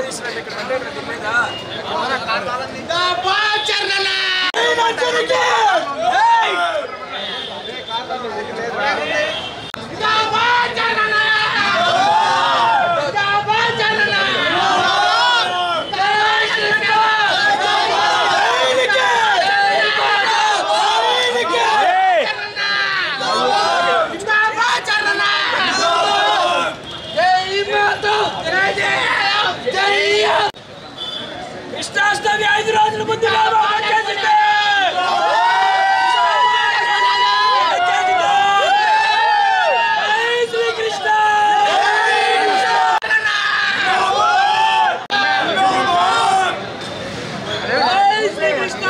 తీసినాం ఇక్కడ అంటే ఇక్కడ తినలేదా కృష్ణాష్టమి ఐదు రోజుల ముందు వచ్చేసింది జై శ్రీకృష్ణ జై శ్రీకృష్ణ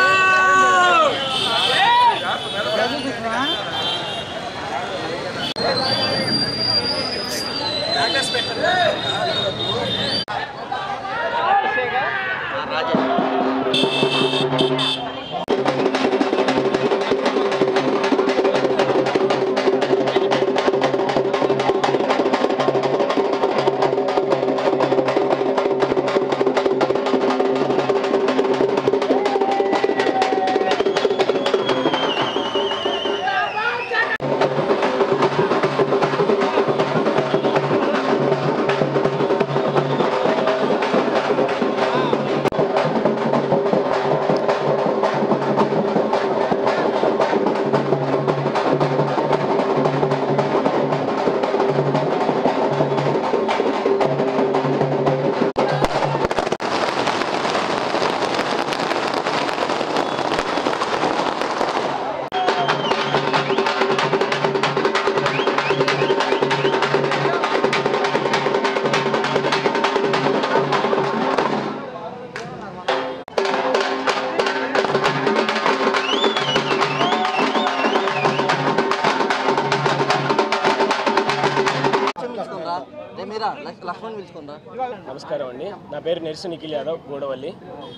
పిలుచుకుందా రే మీరా లక్- లక్ష్మణ్ పిలుచుకుందా నమస్కారం అండి నా పేరు నెర్సు నిఖిల్ యాదవ్ గూడవల్లి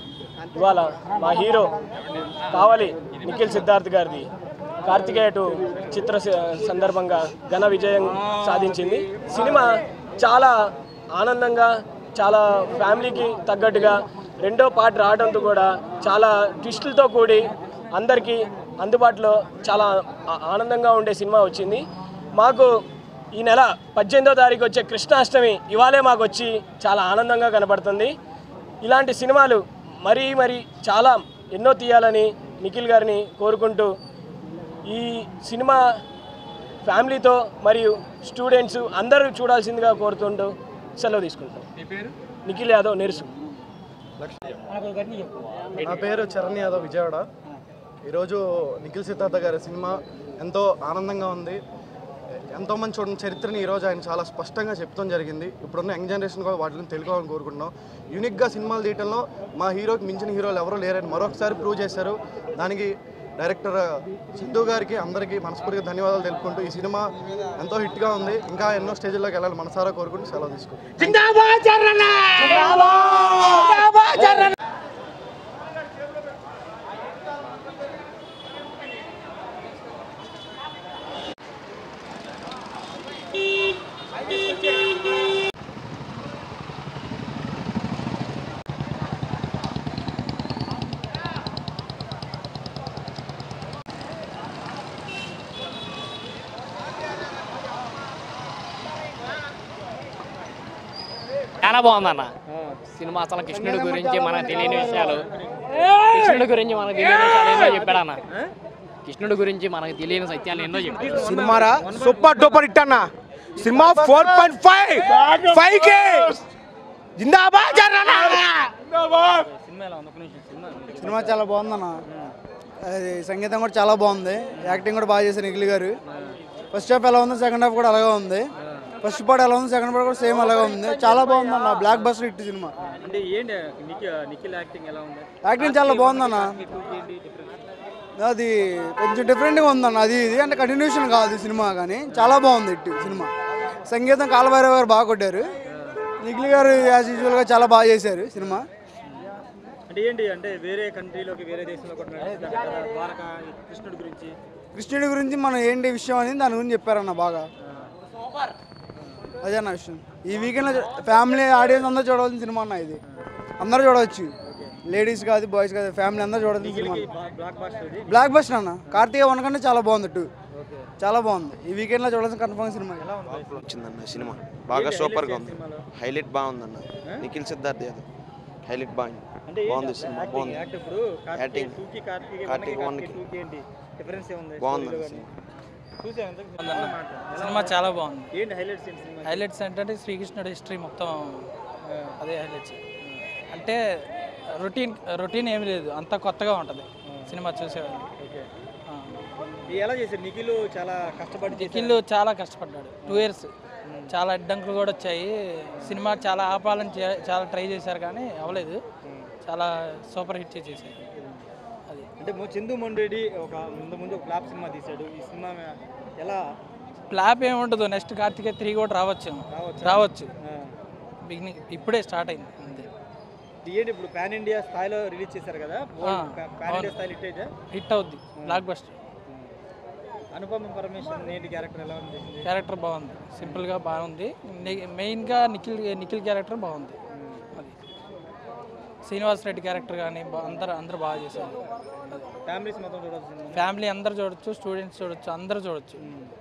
ఇవాళ మా హీరో కావలి నిఖిల్ సిద్ధార్థ్ గారిది కార్తికేయ టూ చిత్ర స- సందర్భంగా ఘన విజయం సాధించింది సినిమా చాలా ఆనందంగా చాలా ఫ్యామిలీకి తగ్గట్టుగా రెండో పార్ట్ రావడంతో కూడా చాలా ట్విస్టులతో కూడి అందరికీ అందుబాటులో చాలా ఆ- ఆనందంగా ఉండే సినిమా వచ్చింది మాకు ఈ నెల పద్దెనిమిదో తారీఖు వచ్చే కృష్ణాష్టమి ఇవాళే మాకు వచ్చి చాలా ఆనందంగా కనపడుతుంది ఇలాంటి సినిమాలు మరీ మరీ చాలా ఎన్నో తీయాలని నిఖిల్ గారిని కోరుకుంటూ ఈ సినిమా ఫ్యామిలీతో మరియు స్టూడెంట్స్ అందరూ చూడాల్సిందిగా కోరుతుంటూ సెలవు తీసుకుంటాం నిఖిల్ యాదవ్ నెరుసు నా పేరు చరణ్ యాదవ్ విజయవాడ ఈరోజు నిఖిల్ సిద్ధార్థ గారి సినిమా ఎంతో ఆనందంగా ఉంది ఎంతో మంది చూడని చరిత్రని ఈరోజు ఆయన చాలా స్పష్టంగా చెప్తాం జరిగింది ఇప్పుడున్న యంగ్ జనరేషన్ కూడా వాటిని తెలుసుకోవాలని కోరుకుంటున్నాం యూనిక్గా సినిమాలు తీయటంలో మా హీరోకి మించిన హీరోలు ఎవరూ లేరని మరొకసారి ప్రూవ్ చేశారు దానికి డైరెక్టర్ సిద్ధు గారికి అందరికీ మనస్ఫూర్తిగా ధన్యవాదాలు తెలుపుకుంటూ ఈ సినిమా ఎంతో హిట్గా ఉంది ఇంకా ఎన్నో స్టేజ్లోకి వెళ్ళాలి మనసారా కోరుకుంటూ సెలవు తీసుకుంటాం చాలా బాగుందన్న సినిమా అసలు కృష్ణుడి గురించి మనకు తెలియని విషయాలు కృష్ణుడి గురించి మనకు తెలియని విషయాలు ఎన్నో చెప్పాడన్న కృష్ణుడి గురించి మనకు తెలియని సత్యాలు ఎన్నో చెప్పాడు సినిమారా సూపర్ డూపర్ హిట్ అన్న cinema four point five five కే జిందాబాద్ జనరల్ సినిమా చాలా బాగుందన్న అది సంగీతం కూడా చాలా బాగుంది యాక్టింగ్ కూడా బాగా చేశారు నిఖిల్ గారు ఫస్ట్ హాఫ్ ఎలా ఉంది సెకండ్ హాఫ్ కూడా అలాగే ఉంది ఫస్ట్ పార్ట్ ఎలా ఉంది సెకండ్ పార్ట్ కూడా సేమ్ అలాగే ఉంది చాలా బాగుంది అన్న బ్లాక్ బస్టర్ హిట్ సినిమా అంటే ఏంటి నిఖిల్ నిఖిల్ యాక్టింగ్ ఎలా ఉంది యాక్టింగ్ చాలా బాగుందన్న అది కొంచెం డిఫరెంట్గా ఉందన్న అది ఇది అంటే కంటిన్యూషన్ కాదు ఈ సినిమా కానీ చాలా బాగుంది హిట్ సినిమా సంగీతం కాలభైరవ గారు బాగా కొట్టారు నిఖిల్ గారు యాజ్ యూజువల్గా చాలా బాగా చేశారు సినిమా అంటే ఏంటి అంటే వేరే కంట్రీలోకి వేరే దేశంలో కొట్టినట్టు ద్వారకా కృష్ణుడి గురించి కృష్ణుడి గురించి మనం ఏంటి విషయం అని దాని గురించి చెప్పారన్న బాగా అదే అన్న విషయం ఈ వీకెండ్ ఫ్యామిలీ ఆడియన్స్ అందరూ చూడవలసిన సినిమా అన్న ఇది అందరూ చూడవచ్చు లేడీస్ కాదు బాయ్స్ కాదు ఫ్యామిలీ అందరూ చూడవచ్చు సినిమా బ్లాక్ బాస్టర్ ఇది బ్లాక్ బస్టర్ అన్న కార్తీక వన్ కంటే చాలా బాగుంది టూ చాలా బాగుంది ఈ వీకెండ్లో చూడాల్సిన కన్ఫర్మ్ సినిమా వచ్చిందన్న సినిమా బాగా సూపర్గా ఉంది హైలైట్ బాగుందన్న నిఖిల్ సిద్ధార్థ్ యాదవ్ హైలైట్ బాగుంది అంటే ఏంటి బాగుంది అసలు సినిమా యాక్టింగ్ బాగుంది యాక్ట్ ఇప్పుడు కార్తీక్ యాక్టింగ్. టూకి కార్తీక్ కార్తీక్ వన్కి వన్కి. టూకి ఏంటి డిఫరెన్స్ ఏముంది బాగుంది స్టోరీలో అన్న కానీ? చూసావా ఎంత? ఎలా సినిమా చాలా బాగుంది ఏంటి హైలైట్స్ ఏంటి సినిమా హైలైట్స్ ఏంటంటే శ్రీకృష్ణుడి హిస్టరీ మొత్తం అదే హైలైట్స్ అంటే రొటీన్ రొటీన్ ఏమి లేదు అంత కొత్తగా ఉంటుంది సినిమా చూసేవాళ్ళు ఓకే ఆ. ఇది ఎలా చేశారు నిఖిల్ చాలా కష్టపడి చేశారు. నిఖిల్ చాలా కష్టపడ్డాడు టూ ఇయర్స్ చాలా అడ్డంకులు కూడా వచ్చాయి సినిమా చాలా ఆపాలని చే- చాలా ట్రై చేశారు కానీ అవ్వలేదు చాలా సూపర్ హిట్ చేసేసారు అది అంటే మొ- చందు మొండేడి ఒక ముందు ముందు ఒక ఫ్లాప్ సినిమా తీశాడు ఈ సినిమా ఎలా ఫ్లాప్ ఏమి ఉండదు నెక్స్ట్ కార్తికేయ త్రీ కూడా రావచ్చు రావచ్చా? రావచ్చు ఆ, బిగినింగ్ ఇప్పుడే స్టార్ట్ అయింది అంతే ఇది ఏంటి ఇప్పుడు పాన్ ఇండియా స్థాయిలో రిలీజ్ చేశారు కదా ఆ, పాన్ ఇండియా స్థాయిలో హిట్ అయితే హిట్ అవుద్ది బ్లాక్ బస్టర్ అనుపమ పరమేశ్వర్ నేటి క్యారెక్టర్ ఎలా ఉంది క్యారెక్టర్ బాగుంది సింపుల్గా బాగుంది ని- మెయిన్గా నిఖిల్ నిఖిల్ క్యారెక్టర్ బాగుంది అది శ్రీనివాస్ రెడ్డి క్యారెక్టర్ కానీ బా- అందరు అందరూ బాగా చేశారు అది. ఫ్యామిలీస్ మొత్తం చూడాల్సిన సినిమా ఫ్యామిలీ అందరు చూడొచ్చు స్టూడెంట్స్ చూడొచ్చు అందరూ చూడొచ్చు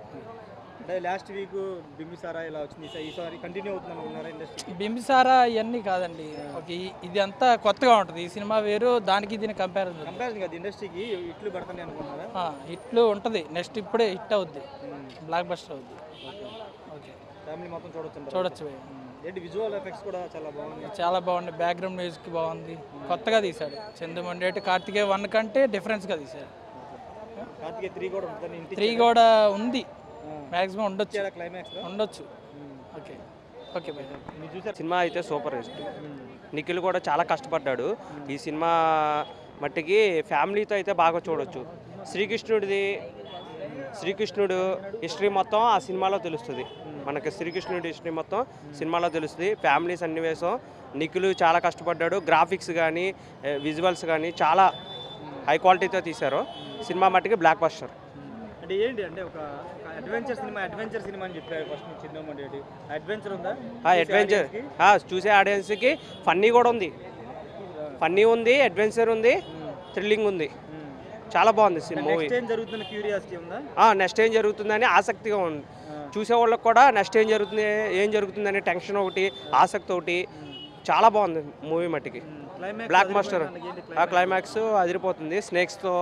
అంటే లాస్ట్ వీక్ బింబిసారా ఇలా వచ్చింది ఈసా- ఈసారి కంటిన్యూ అవుతుంది అనుకున్నారా ఇండస్ట్రీ బింబిసారా ఇవన్నీ కాదండి ఒక ఈ- ఇది అంతా కొత్తగా ఉంటుంది ఈ సినిమా వేరు దానికి దీని కంపారిజన్ కంపారిజన్ కాదు ఇండస్ట్రీకి ఇట్లు పడుతుంది అనుకున్నారా హిట్లు ఉంటుంది నెక్స్ట్ ఇప్పుడే హిట్ అవుద్ది బ్లాక్ బస్టర్ అవుద్ది ఓకే ఫ్యామిలీ మొత్తం చూడొచ్చు చూడొచ్చు భయ్య. ఏంటి విజువల్ ఎఫెక్ట్స్ కూడా చాలా బాగుంది చాలా బాగుంది బ్యాక్గ్రౌండ్ మ్యూజిక్ బాగుంది కొత్తగా తీశాడు చందు మొండేటి కార్తికేయ వన్ కంటే డిఫరెన్స్గా తీశాడు కార్తికేయ త్రీ కూడా ఉంటుంది ఇంటి త్రీ కూడా ఉంది మ్యాక్సిమం ఉండొచ్చు క్లైమాక్స్ ఉండొచ్చు ఓకే ఓకే బాయ్ మీరు చూసారు సినిమా అయితే సూపర్ హిట్ నిఖిల్ కూడా చాలా కష్టపడ్డాడు ఈ సినిమా మట్టికి ఫ్యామిలీతో అయితే బాగా చూడొచ్చు శ్రీకృష్ణుడిది శ్రీకృష్ణుడు హిస్టరీ మొత్తం ఆ సినిమాలో తెలుస్తుంది మనకి శ్రీకృష్ణుడి హిస్టరీ మొత్తం సినిమాలో తెలుస్తుంది ఫ్యామిలీ సన్నివేశం నిఖిల్ చాలా కష్టపడ్డాడు గ్రాఫిక్స్ కానీ విజువల్స్ కానీ చాలా హై క్వాలిటీతో తీశారు సినిమా మట్టికి బ్లాక్ బస్టర్ అంటే ఏంటి అంటే ఒక అడ్వెంచర్ సినిమా అడ్వెంచర్ సినిమా అని చెప్పారు ఫస్ట్ నుంచి చిన్నమ్మ రెడ్డి అడ్వెంచర్ ఉందా అడ్వెంచర్ చూసే ఆడియన్స్కి ఫన్నీ కూడా ఉంది ఫన్నీ ఉంది అడ్వెంచర్ ఉంది థ్రిల్లింగ్ ఉంది చాలా బాగుంది సినిమా మూవీ నెక్స్ట్ ఏం జరుగుతున్న క్యూరియాసిటీ ఉందా నెక్స్ట్ ఏం జరుగుతుందని ఆసక్తిగా ఉంది చూసే వాళ్ళకి కూడా నెక్స్ట్ ఏం జరుగుతుంది ఏం జరుగుతుందని టెన్షన్ ఒకటి ఆసక్తి ఒకటి చాలా బాగుంది మూవీ మట్టికి క్లైమాక్స్ బ్లాక్ మాస్టర్ ఆ క్లైమాక్స్ అదిరిపోతుంది స్నేక్స్తో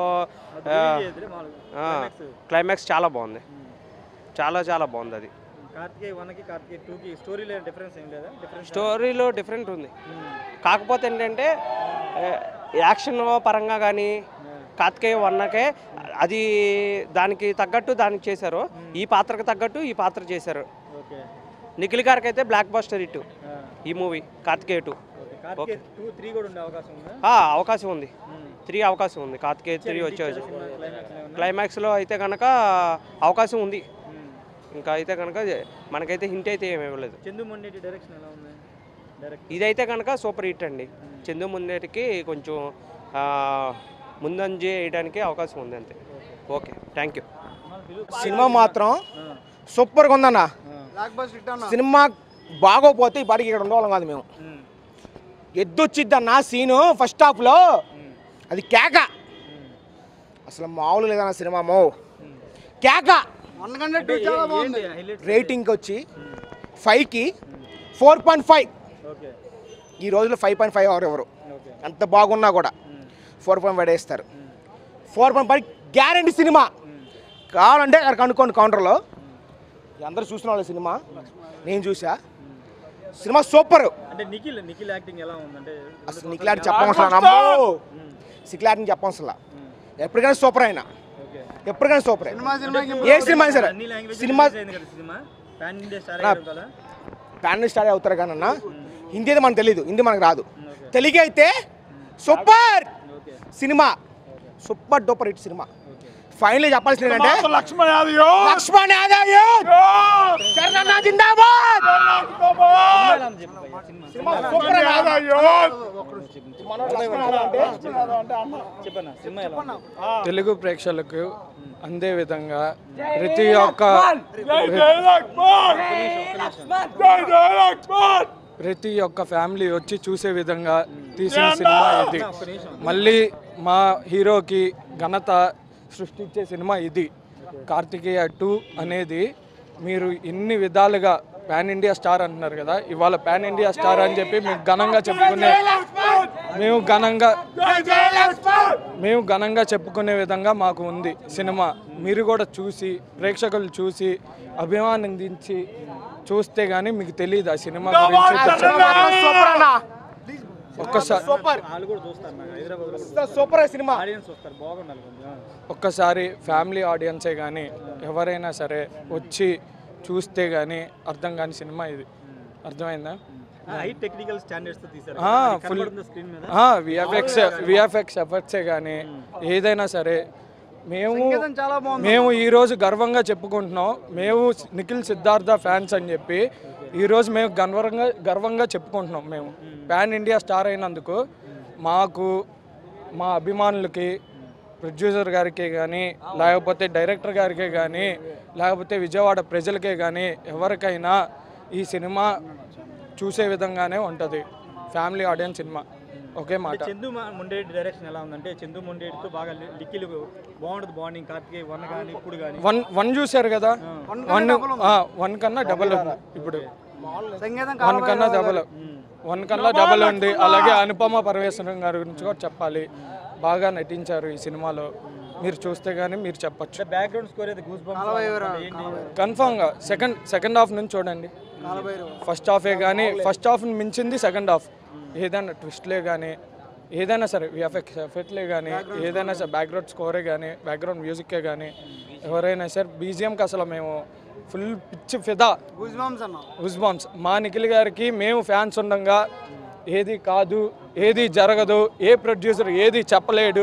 క్లైమాక్స్ చాలా బాగుంది చాలా చాలా బాగుంది అది కార్తికేయ వన్ కి కార్తికేయ టూ కి స్టోరీలో డిఫరెన్స్ ఏం లేదా డిఫరెన్స్ స్టోరీలో డిఫరెంట్ ఉంది కాకపోతే ఏంటంటే ఆ, యాక్షన్ పరంగా కానీ కార్తికేయ వన్నకే అది దానికి తగ్గట్టు దానికి చేశారు ఈ పాత్రకు తగ్గట్టు ఈ పాత్ర చేశారు ఓకే నిఖిల్ గారికి అయితే బ్లాక్ బస్టర్ ఇటు ఈ movie Karthikeya two Karthikeya two three కూడా ఉండే అవకాశం ఉందా ఆ, అవకాశం ఉంది త్రీ అవకాశం ఉంది కార్తికేయ త్రీ వచ్చేవచ్చు క్లైమాక్స్ ఏమన్నా క్లైమాక్స్లో అయితే కనుక అవకాశం ఉంది ఇంకా అయితే కనుక మనకైతే హింట్ అయితే ఏమీ ఇవ్వలేదు చందు మొండేటి డైరెక్షన్ ఎలా ఉంది డైరెక్ట్ ఇదైతే కనుక సూపర్ హిట్ అండి చందు ముందేటికి కొంచెం ఆ, ముందంజ వేయడానికి అవకాశం ఉంది అంతే ఓకే థ్యాంక్ యూ సినిమా మాత్రం సూపర్గా ఉందన్న బ్లాక్ బస్టర్ హిట్ అన్న సినిమా బాగోపోతే ఈ పాటికి ఇక్కడ ఉండేవాళ్ళం కాదు మేము ఎద్దొచ్చిద్దన్న సీను ఫస్ట్ హాఫ్లో అది కేక అసలు మామూలు లేదన్న సినిమా మో కేక వన్ కంటే టూ చాలా బాగుంది రేటింగ్కి వచ్చి ఫైవ్కి ఫోర్ పాయింట్ ఫైవ్ ఓకే ఈ రోజులో ఫైవ్ పాయింట్ ఫైవ్ అవర్ ఎవరు ఓకే ఎంత బాగున్నా కూడా ఫోర్ పాయింట్ ఫైవ్ వేస్తారు four point five guarantee cinema కావాలంటే అక్కడ కనుక్కోండి కౌంటర్లో అందరూ చూసిన వాళ్ళ సినిమా నేను చూసా సినిమా సూపర్ అంటే నిఖిల్ నిఖిల్ యాక్టింగ్ ఎలా ఉంది అంటే అసలు నిఖిలాంటి చెప్పవసరం అమ్మో సిక్లాంటి చెప్పవసరం ఎప్పటికైనా సూపర్ అయినా ఓకే ఎప్పటికైనా సూపర్ సినిమా సినిమాకి ఏ సినిమా అయినా సరే అన్ని లాంగ్వేజ్ సినిమా అయింది కదా సినిమా పాన్ ఇండియా స్టార్ నా- అయ్యడం కదా ప్యాన్ స్టార్ అవుతారు కానీ అన్న హిందీ అయితే మనకు తెలియదు హిందీ మనకు రాదు తెలుగు అయితే super okay cinema super duper hit cinema final చెప్పాల్సింది ఏంటంటే లక్ష్మణ్ యాదవ్ లక్ష్మణ్ యాదవ్ యూత్! శరణన్న జిందాబాద్ సినిమా సూపర్ అన్న. మనోడు లక్ష్మణ్ యాదవ్ అంటే చెప్పన్నా సినిమా ఎలా ఉంది? తెలుగు ప్రేక్షకులకు అందే విధంగా ప్రతి ఒక్క ప్రతి ఒక్క ఫ్యామిలీ వచ్చి చూసే విధంగా తీసిన సినిమా ఇది మళ్ళీ మా హీరోకి ఘనత సృష్టించే సినిమా ఇది కార్తికేయ టూ అనేది మీరు ఇన్ని విధాలుగా పాన్ ఇండియా స్టార్ అంటున్నారు కదా ఇవాళ పాన్ ఇండియా స్టార్ అని చెప్పి మేము ఘనంగా చెప్పుకునే మేము ఘనంగా మేము ఘనంగా చెప్పుకునే విధంగా మాకు ఉంది సినిమా మీరు కూడా చూసి ప్రేక్షకులు చూసి అభిమానించి చూస్తే గానీ మీకు తెలియదు ఆ సినిమా గురించి ఒక్కసారి వాళ్ళు కూడా చూస్తారు నాకు హైదరాబాద్ సూపర్ సినిమా ఆడియన్స్ చూస్తారు బాగుండాలి కొంచెం ఒక్కసారి ఫ్యామిలీ ఆడియన్సే కానీ ఎవరైనా సరే వచ్చి చూస్తే కానీ అర్థం కాని సినిమా ఇది అర్థమైందా హై టెక్నికల్ స్టాండర్డ్స్ తో తీశారు ఫుల్ స్క్రీన్ మీద విఎఫ్ఎక్స్ విఎఫ్ఎక్స్ ఎఫర్ట్సే కానీ ఏదైనా సరే మేము చాలా మేము ఈరోజు గర్వంగా చెప్పుకుంటున్నాం మేము నిఖిల్ సిద్ధార్థ ఫ్యాన్స్ అని చెప్పి ఈరోజు మేము గర్వంగా గర్వంగా చెప్పుకుంటున్నాం మేము పాన్ ఇండియా స్టార్ అయినందుకు మాకు మా అభిమానులకి ప్రొడ్యూసర్ గారికి కానీ లేకపోతే డైరెక్టర్ గారికే కానీ లేకపోతే విజయవాడ ప్రజలకే కానీ ఎవరికైనా ఈ సినిమా చూసే విధంగానే ఉంటుంది ఫ్యామిలీ ఆడియన్స్ సినిమా ఒకే మాట చందు మ- మొండేటి డైరెక్షన్ ఎలా ఉందంటే చందు మొండేటితో బాగా లి- లిక్కిలు బాగుంటుంది బాండింగ్ కార్తికేయ వన్ కానీ ఇప్పుడు కానీ వన్ వన్ చూశారు కదా వన్ ఆ, వన్ కన్నా డబల్ ఉంది ఇప్పుడు సంగీతం వన్ కన్నా డబల్ వన్ కన్నా డబల్ ఉంది అలాగే అనుపమ పరమేశ్వరం గారి గురించి కూడా చెప్పాలి బాగా నటించారు ఈ సినిమాలో మీరు చూస్తే గానీ మీరు చెప్పచ్చు బ్యాక్గ్రౌండ్ స్కోర్ అయితే గూస్ బంప్స్ ఏంటి కన్ఫామ్గా సెకండ్ సెకండ్ హాఫ్ నుంచి చూడండి ఫస్ట్ హాఫే కానీ ఫస్ట్ హాఫ్ మించింది సెకండ్ హాఫ్ ఏదైనా ట్విస్ట్లే కానీ ఏదైనా సరే విఎఫ్ఎక్స్ ఎఫెక్ట్లే కానీ ఏదైనా సరే బ్యాక్గ్రౌండ్ స్కోరే కానీ బ్యాక్గ్రౌండ్ మ్యూజిక్కే కానీ ఎవరైనా సరే బీజిఎంకి అసలు మేము ఫుల్ పిచ్చి ఫిదా గూజ్బాంబ్స్ అన్న హుస్బాంబ్స్ మా నిఖిల్ గారికి మేము ఫ్యాన్స్ ఉండగా ఏది కాదు ఏది జరగదు ఏ ప్రొడ్యూసర్ ఏది చెప్పలేడు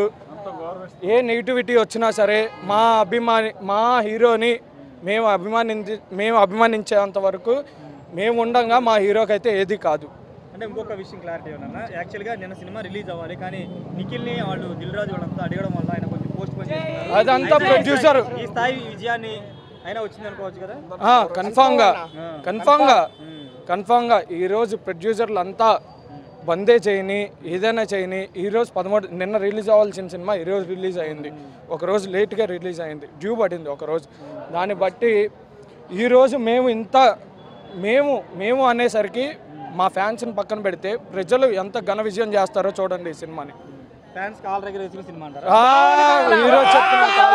ఏ నెగిటివిటీ వచ్చినా సరే మా అభిమాని మా హీరోని మేము అభిమానించి మేము అభిమానించేంత వరకు మేము ఉండగా మా హీరోకి అయితే ఏది కాదు అంటే ఇంకొక విషయం క్లారిటీ ఏమన్నా యాక్చువల్గా నిన్న సినిమా రిలీజ్ అవ్వాలి కానీ నిఖిల్ని వాళ్ళు దిల్ రాజు వాళ్ళంతా అడగడం వల్ల ఆయన కొంచెం పోస్ట్ పోన్ చేస్తున్నారు అదంతా అయితే producer. ఈ స్థాయి విజయాన్ని అయినా వచ్చింది అనుకోవచ్చు కదా కన్ఫామ్గా కన్ఫామ్గా కన్ఫామ్గా ఈరోజు ప్రొడ్యూసర్లు అంతా బందే చేయని ఏదైనా చేయని ఈరోజు పదమూడు నిన్న రిలీజ్ అవ్వాల్సిన సినిమా ఈరోజు రిలీజ్ అయింది ఒకరోజు లేట్గా రిలీజ్ అయింది డ్యూ పడింది ఒకరోజు దాన్ని బట్టి ఈరోజు మేము ఇంత మేము మేము అనేసరికి మా ఫ్యాన్స్ని పక్కన పెడితే ప్రజలు ఎంత ఘన విజయం చేస్తారో చూడండి ఈ సినిమాని ఫ్యాన్స్ కాల్ దగ్గర వచ్చిన సినిమా అంటారు ఆ, ఈరోజు చెప్తున్నా